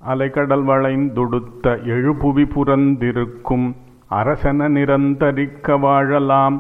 அலைகடல் வளைந்தொடுத்த எழுபுவி புரந்திருக்கும் அரசென நிரந்தரிக்க வாழலாம்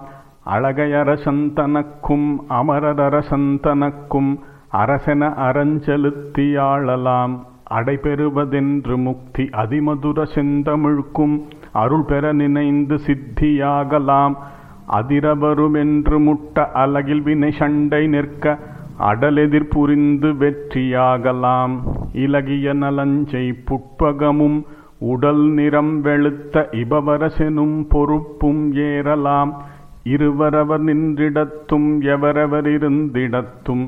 அழகையரசந்தனக்கும் அமரரசந்தனக்கும் அரசென அறஞ்செலுத்தியாளலாம் அடைபெறுவதென்று முக்தி அதிமதுர செந்தமிழ்க்கும் அருள் பெற நினைந்து சித்தியாகலாம் அதிரவருமென்று முட்ட அலகில் வினை சண்டை நிற்க அடலெதிர் புரிந்து வெற்றியாகலாம் இலகிய நலஞ்சை புட்பகமும் உடல் நிறம் வெளுத்த இபவரசெனும் பொறுப்பும் ஏறலாம் இருவரவர் நின்றிடத்தும் எவரவர் இருந்திடத்தும்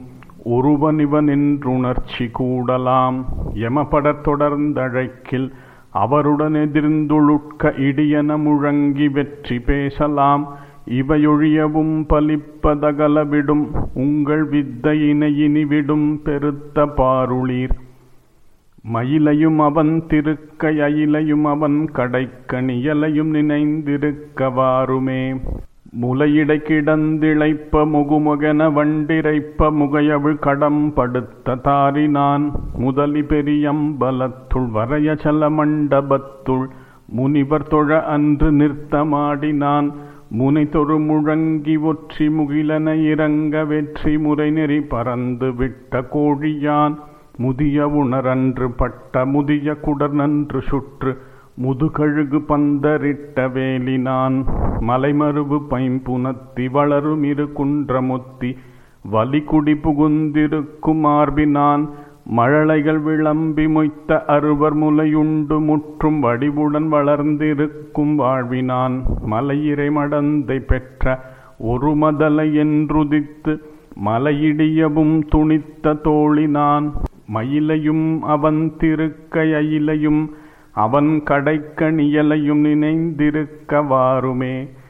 ஒருவனிவனின்றுணர்ச்சி கூடலாம் எமபடத் தொடர்ந்தழைக்கில் அவருடன் எதிர்ந்துழுட்க இடியன முழங்கி வெற்றி பேசலாம் இவையொழியவும் பலிப்பதகலவிடும் உங்கள் வித்தையினை இனிவிடும் பெருத்த பாருளீர் மயிலையும் அவன் திருக்க அயிலையும் அவன் கடைக்கணியலையும் நினைந்திருக்கவாறுமே முலையிடை கிடந்திழைப்ப முகுமுகென வண்டிரைப்ப முகையவிழ் கடம் படுத்த தாரினான் முதலி பெரியம்பலத்துள் வரைய சல மண்டபத்துள் முனிவர் தொழ அன்று நிறுத்தமாடினான் முனை தொறு முழங்கி ஒற்றி முகிலன இறங்க வெற்றி முறை நெறி பறந்து விட்ட கோழியான் முதிய உணரன்று பட்ட முதிய குடர் நன்று சுற்று முதுகழுகு பந்தரிட்ட வேலினான் மலைமருவு பைம்புனத்தி வளரும் இரு குன்றமுத்தி வலிகுடி புகுந்திருக்கும் மார்பினான் மழலைகள் விளம்பி மொய்த்த அறுவர் முலையுண்டு முற்றும் வடிவுடன் வளர்ந்திருக்கும் வாழ்வினான் மலையிறை மடந்தை பெற்ற ஒரு மதலை என்றுதித்து மலையிடியவும் துணித்த தோழினான் மயிலையும் அவன் திருக்கையிலையும் அவன் கடைக்கணியலையும் நினைந்திருக்கவாறுமே